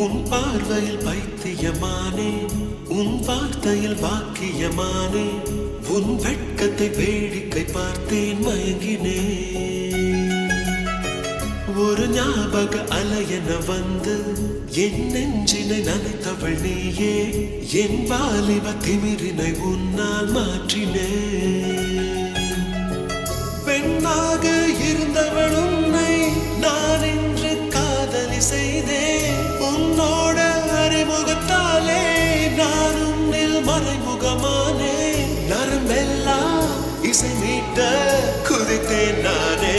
உன் பார்வையில் பைத்தியமானே உன் வார்த்தையில் வாக்கியமானே உன் வெட்கத்தை வேடிக்கை பார்த்தேன் மயங்கினேன் ஒரு ஞாபக அலையென வந்து என் நெஞ்சினை நனைத்தவள் நீயே என் வாலிப திமிரினை உன்னால் மாற்றினே பெண்ணாக இருந்தவள் உன்னை நான் இன்று காதலி செய்தேன் உன்னோட அறிமுகத்தாலே நான் உன்னில் மறைமுகமானே நரம்பெல்லாம் இசை மீட்ட குதித்தேன் நானே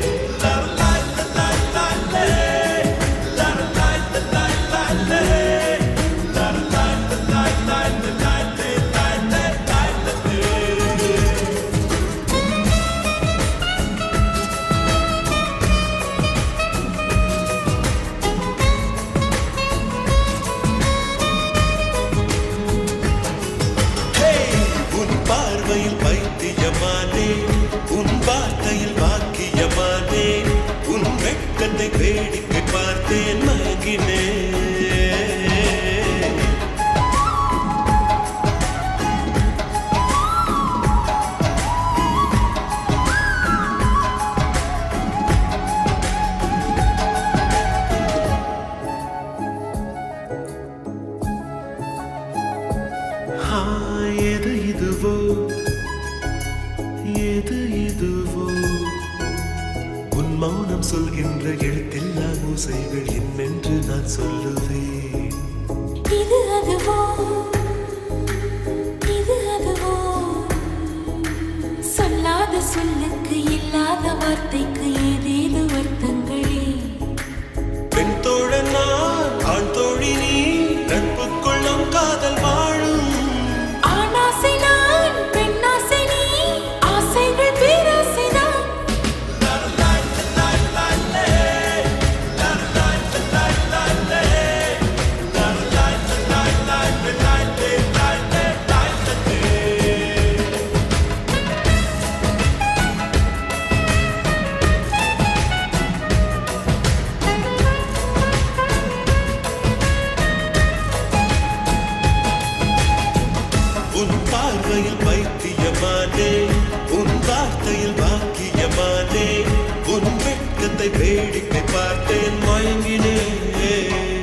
உன் பார்வையில் பைத்தியமானே உன் வார்த்தையில் வாக்கியமானே உன் வெட்கத்தை வேடிக்கை பார்த்தேன் மயங்கினேன் ஆ, எது இதுவோ எது இதுவோ உன் மௌனம் சொல்கின்ற எழுத்தில்லா மூசைகள் என்னென்று நான் சொல்லுவேன் இது அதுவோ இது அதுவோ சொல்லாத சொல்லுக்கு இல்லாத வார்த்தைக்கு ஏதேது அர்த்தங்களே பெண் தோழன் நான் ஆண் தோழி நீ நட்புக்குள் நம் காதல் வாழும் ஆணாசை நான் பெண்ணாசை நீ ஆசைகள் பேராசைதான் உன் பார்வையில் பைத்தியமானே உன் வார்த்தையில் வாக்கியமானே உன் வெட்கத்தை வேடிக்கை பார்த்தேன் மயங்கினேன்